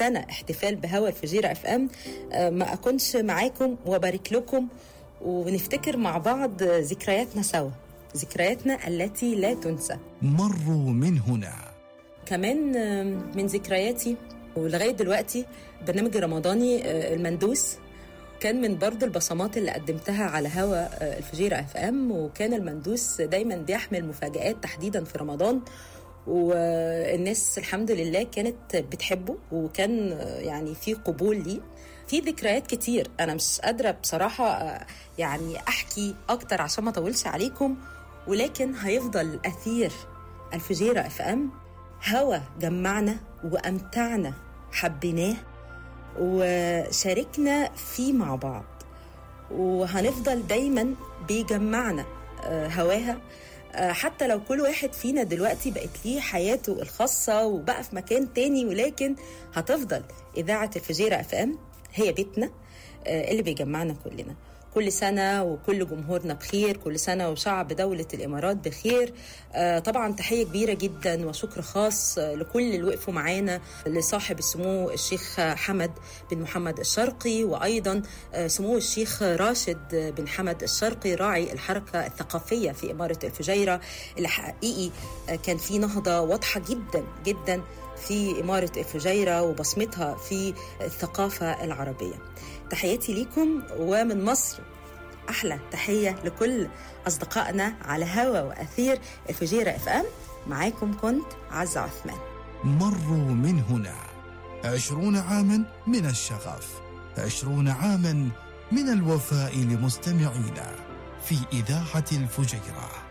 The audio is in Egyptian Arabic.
سنة احتفال بهوا الفجيرة اف ام ما أكونش معاكم وبارك لكم ونفتكر مع بعض ذكرياتنا سوا ذكرياتنا التي لا تنسى مروا من هنا كمان آه، من ذكرياتي ولغاية دلوقتي برنامج الرمضاني آه، المندوس كان من برضو البصمات اللي قدمتها على هوا آه، الفجيرة اف ام وكان المندوس دايما بيحمل مفاجآت تحديدا في رمضان والناس الحمد لله كانت بتحبه وكان آه، يعني في قبول ليه في ذكريات كتير انا مش قادره بصراحه آه، يعني احكي اكتر عشان ما اطولش عليكم ولكن هيفضل اثير الفجيره اف ام هوا جمعنا وامتعنا حبيناه وشاركنا فيه مع بعض وهنفضل دايما بيجمعنا آه، هواها آه، حتى لو كل واحد فينا دلوقتي بقت ليه حياته الخاصة وبقى في مكان تاني ولكن هتفضل إذاعة الفجيرة اف ام هي بيتنا آه، اللي بيجمعنا كلنا كل سنة وكل جمهورنا بخير كل سنة وشعب دولة الإمارات بخير آه، طبعا تحية كبيرة جدا وشكر خاص آه، لكل اللي وقفوا معانا لصاحب السمو الشيخ حمد بن محمد الشرقي وأيضا آه، سمو الشيخ راشد بن حمد الشرقي راعي الحركة الثقافية في إمارة الفجيرة اللي حقيقي آه، كان في نهضة واضحة جدا جدا في إمارة الفجيرة وبصمتها في الثقافة العربية تحياتي ليكم ومن مصر أحلى تحية لكل أصدقائنا على هوا وأثير الفجيرة اف ام معاكم كنت عزة عثمان مروا من هنا عشرون عاما من الشغف عشرون عاما من الوفاء لمستمعينا في إذاعة الفجيرة